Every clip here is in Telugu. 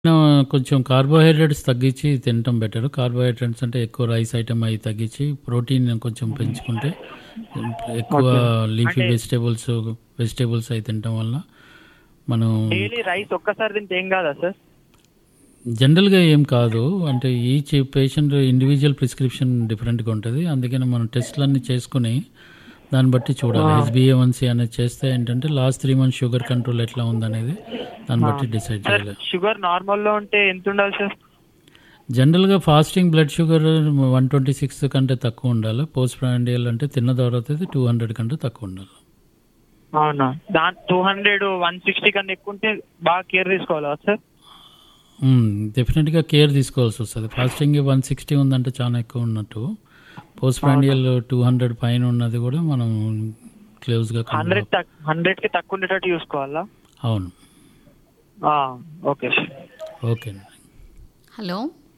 ఆ, కొంచెం కార్బోహైడ్రేట్స్ తగ్గించి తినటం బెటర్ కార్బోహైడ్రేట్స్ అంటే ఎక్కువ రైస్ ఐటమ్ అవి తగ్గించి ప్రోటీన్ కొంచెం పెంచుకుంటే ఎక్కువ లీఫీ వెజిటేబుల్స్ వెజిటేబుల్స్ అవి తినటం వల్ల మనం డైలీ రైస్ ఒక్కసారి తింటే ఏం కాదా సార్ జనరల్గా ఏం కాదు అంటే ఈచ్ పేషెంట్ ఇండివిజువల్ ప్రిస్క్రిప్షన్ డిఫరెంట్గా ఉంటుంది అందుకని మనం టెస్ట్లన్నీ చేసుకుని దాన్ని బట్టి చూడాలి హెచ్బిఏవన్సీ అనేది చేస్తే ఏంటంటే last three months sugar control ఎట్లా ఉందనేది దాన్ని బట్టి డిసైడ్ సార్ చేయాలి షుగర్ నార్మల్ లో ఉంటే ఎంత ఉండాలి సార్ జనరల్గా fasting blood sugar one twenty six కంటే తక్కువ ఉండాలి పోస్ట్ ప్రాండియల్ అంటే తిన్న తర్వాత టూ హండ్రెడ్ కంటే తక్కువ ఉండాలి అవునా దాని టూ హండ్రెడ్ వన్ సిక్స్టీ కన్నా ఎక్కువ ఉంటే బాగా కేర్ తీసుకోవాలా సార్ డెఫినెట్గా కేర్ తీసుకోవాల్సి వస్తుంది ఫాస్టింగ్ వన్ సిక్స్టీ ఉందంటే చాలా ఎక్కువ ఉన్నట్టు పోస్ట్ ప్రాండియల్ టూ హండ్రెడ్ పైన ఉన్నది కూడా మనం క్లోజ్గా హండ్రెడ్ హండ్రెడ్ కి తక్కువ ఉండేటట్టు చూసుకోవాలా అవును ఆ, ఓకే సార్ ఓకే అండి హలో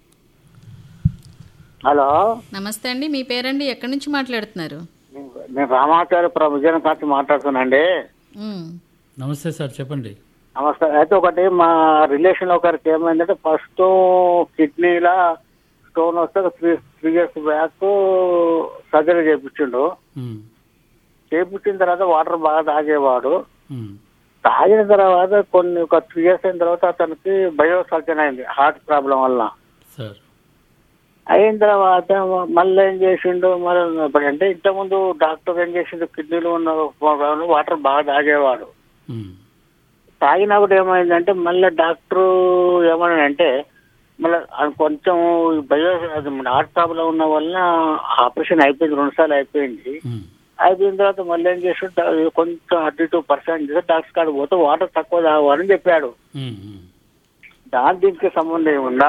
హలో నమస్తే అండి మీ పేరండి ఎక్కడి నుంచి మాట్లాడుతున్నారు నేను రామాచార్యపురం విజయనగరం మాట్లాడుతున్నానండి ఉమ్, నమస్తే సార్ చెప్పండి నమస్కారం అయితే ఒకటి మా రిలేషన్ ఒకరికి ఏమైందంటే ఫస్ట్ కిడ్నీలా స్టోన్ వస్తే ఒక three three years back surgery చేయించిండు ఉమ్, చేయించిన తర్వాత వాటర్ బాగా తాగేవాడు ఉమ్, తాగిన తర్వాత కొన్ని ఒక త్రీ ఇయర్స్ అయిన తర్వాత అతనికి బయో సర్జన్ అయింది హార్ట్ ప్రాబ్లం వల్ల సార్ అయిన తర్వాత మళ్ళీ ఏం చేసిండు మరి ఇప్పుడు అంటే ఇంతకుముందు డాక్టర్ ఏం చేసిండు కిడ్నీలో ఉన్న వాటర్ బాగా తాగేవాడు ఉమ్, తాగినప్పుడు ఏమైందంటే మళ్ళీ డాక్టర్ ఏమన్నాడంటే మళ్ళీ కొంచెం బయో అది మన హార్ట్ ప్రాబ్లం ఉన్న వలన ఆపరేషన్ అయిపోయింది రెండు సార్లు అయిపోయింది ఉమ్, అయిపోయిన తర్వాత మళ్ళీ ఏం చేస్తుంటే కొంచెం థర్టీ టూ పర్సెంట్ డాక్టర్ కాడికి పోతే వాటర్ తక్కువ తాగని చెప్పాడు ఉమ్, ఉమ్. దాని దీనికి సంబంధం ఏముందా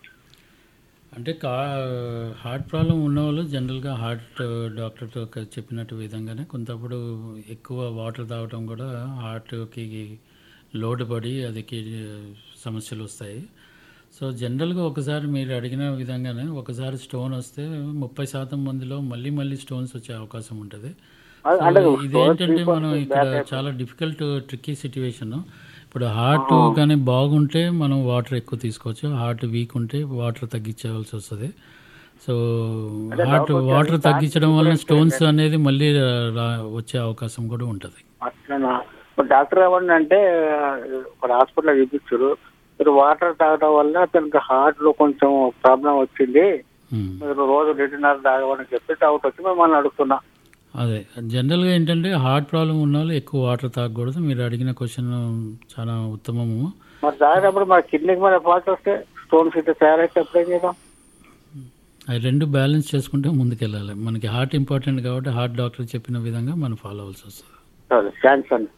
అంటే కా హార్ట్ ప్రాబ్లం ఉన్న వాళ్ళు జనరల్గా హార్ట్ డాక్టర్తో క- చెప్పినట్టు విధంగానే కొంతప్పుడు ఎక్కువ వాటర్ తాగటం కూడా హార్ట్కి లోడ్ పడి అది కి- సమస్యలు వస్తాయి సో జనరల్గా ఒకసారి మీరు అడిగిన విధంగానే ఒకసారి స్టోన్ వస్తే ముప్పై శాతం మందిలో మళ్ళీ మళ్ళీ స్టోన్స్ వచ్చే అవకాశం ఉంటుంది అది- అంటే సో ఇదేంటంటే మనం ఇక్కడ చాలా డిఫికల్ట్ ట్రిక్కీ సిచ్యువేషన్ ఇప్పుడు హార్ట్ కానీ బాగుంటే మనం వాటర్ ఎక్కువ తీసుకోవచ్చు హార్ట్ వీక్ ఉంటే వాటర్ తగ్గించవలసి వస్తుంది సో హార్ట్ వాటర్ తగ్గించడం వల్ల స్టోన్స్ అనేది మళ్ళీ రా- వచ్చే అవకాశం కూడా ఉంటుంది అట్లనా ఇప్పుడు డాక్టర్ ఏమన్నంటే ఒక హాస్పిటల్ చూపించారు మీరు వాటర్ తాగడం వల్ల అతనికి హార్ట్ లో కొంచెం ప్రాబ్లం వచ్చింది ఉమ్. మీరు రోజు లీటర్నర తాగమని చెప్పి డౌట్ వచ్చి మిమ్మల్ని అడుగుతున్నా అదే జనరల్గా ఏంటంటే హార్ట్ ప్రాబ్లం ఉన్న వాళ్ళు ఎక్కువ వాటర్ తాగకూడదు మీరు అడిగిన క్వశ్చన్ చాలా ఉత్తమము మరి తాగేటప్పుడు మరి కిడ్నీకి మరి ఫాల్ట్ వస్తే స్టోన్స్ ఇట్లా తయారైతే ఎప్పుడు ఏం చేద్దాం అవి రెండు బ్యాలెన్స్ చేసుకుంటే ముందుకెళ్ళాలి మనకి హార్ట్ ఇంపార్టెంట్ కాబట్టి హార్ట్ డాక్టర్ చెప్పిన విధంగా మనం ఫాలో అవ్వాల్సి వస్తుంది సరే థ్యాంక్స్ అండి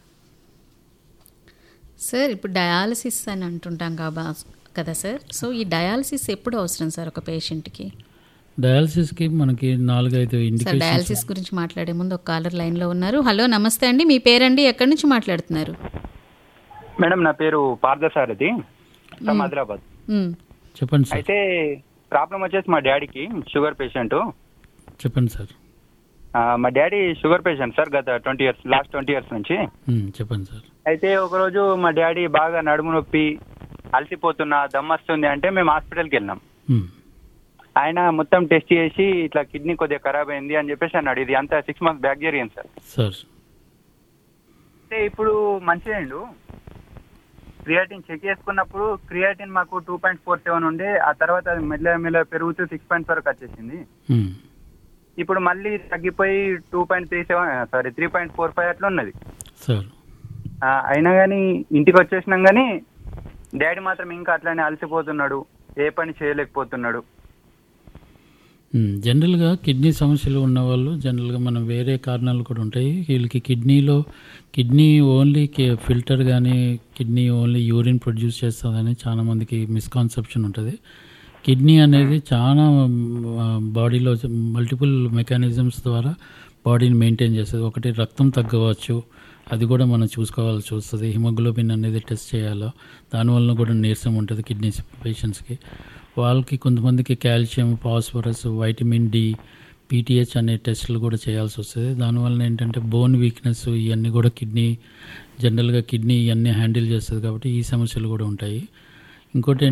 సార్ ఇప్పుడు డయాలసిస్ అని అంటుంటాం కాబా కదా సార్ సో ఈ డయాలసిస్ ఎప్పుడు అవసరం సార్ ఒక పేషెంట్కి డయాలసిస్కి మనకి నాలుగైదు సార్ ఇండికేషన్ డయాలసిస్ గురించి మాట్లాడే ముందు ఒక కాలర్ లైన్లో ఉన్నారు హలో నమస్తే అండి మీ పేరండి ఎక్కడి నుంచి మాట్లాడుతున్నారు మేడం నా పేరు పార్థసారథి ఫ్రమ్ హైదరాబాద్ ఉమ్, చెప్పండి సార్ అయితే ప్రాబ్లం వచ్చేసి మా డాడీకి షుగర్ పేషెంట్ చెప్పండి సార్ మా డాడీ షుగర్ పేషెంట్ సార్ గత twenty years last twenty years నుంచి ఉమ్, చెప్పండి సార్ అయితే ఒకరోజు మా డాడీ బాగా నడుము నొప్పి అలసిపోతున్నా దమ్మొస్తుంది అంటే మేము హాస్పిటల్కి వెళ్ళినాం ఉమ్, ఆయన మొత్తం టెస్ట్ చేసి ఇట్లా కిడ్నీ కొద్దిగా ఖరాబ్ అయింది అని చెప్పేసి అన్నాడు ఇది అంతా సిక్స్ మంత్స్ బ్యాక్ జరిగింది సార్ సార్ అయితే ఇప్పుడు మంచిదండు క్రియాటిన్ చెక్ చేసుకున్నప్పుడు క్రియాటిన్ మాకు టూ పాయింట్ ఫోర్ సెవెన్ ఉండే ఆ తర్వాత అది మెల్ల మెల్ల పెరుగుతూ సిక్స్ పాయింట్ వరకు వచ్చేసింది ఉమ్, ఇప్పుడు మళ్ళీ తగ్గిపోయి two point three seven sorry three point four five అట్లా ఉన్నది సార్ ఆ, అయినా కానీ ఇంటికి వచ్చేసినాం కానీ డాడీ మాత్రం ఇంకా అట్లానే అలసిపోతున్నాడు ఏ పని చేయలేకపోతున్నాడు ఉమ్, జనరల్గా కిడ్నీ సమస్యలు ఉన్న వాళ్ళు జనరల్గా మనం వేరే కారణాలు కూడా ఉంటాయి వీళ్ళకి కిడ్నీలో కిడ్నీ ఓన్లీ కి- ఫిల్టర్ కానీ కిడ్నీ ఓన్లీ యూరిన్ ప్రొడ్యూస్ చేస్తుందని చాలా మందికి మిస్కాన్సెప్షన్ ఉంటుంది కిడ్నీ అనేది చాలా ఆ, బాడీలో మల్టిపుల్ మెకానిజమ్స్ ద్వారా బాడీని మెయింటైన్ చేస్తుంది ఒకటి రక్తం తగ్గవచ్చు అది కూడా మనం చూసుకోవాల్సి వస్తుంది హిమోగ్లోబిన్ అనేది టెస్ట్ చేయాలో దానివల్ల కూడా నీరసం ఉంటుంది కిడ్నీ పేషెంట్స్కి వాళ్ళకి కొంతమందికి calcium phosphorus vitamin D PTH అనే టెస్టులు కూడా చేయాల్సి వస్తుంది దానివల్ల ఏంటంటే బోన్ వీక్నెస్ ఇవన్నీ కూడా కిడ్నీ జనరల్గా కిడ్నీ ఇవన్నీ హ్యాండిల్ చేస్తుంది కాబట్టి ఈ సమస్యలు కూడా ఉంటాయి ఇంకోటి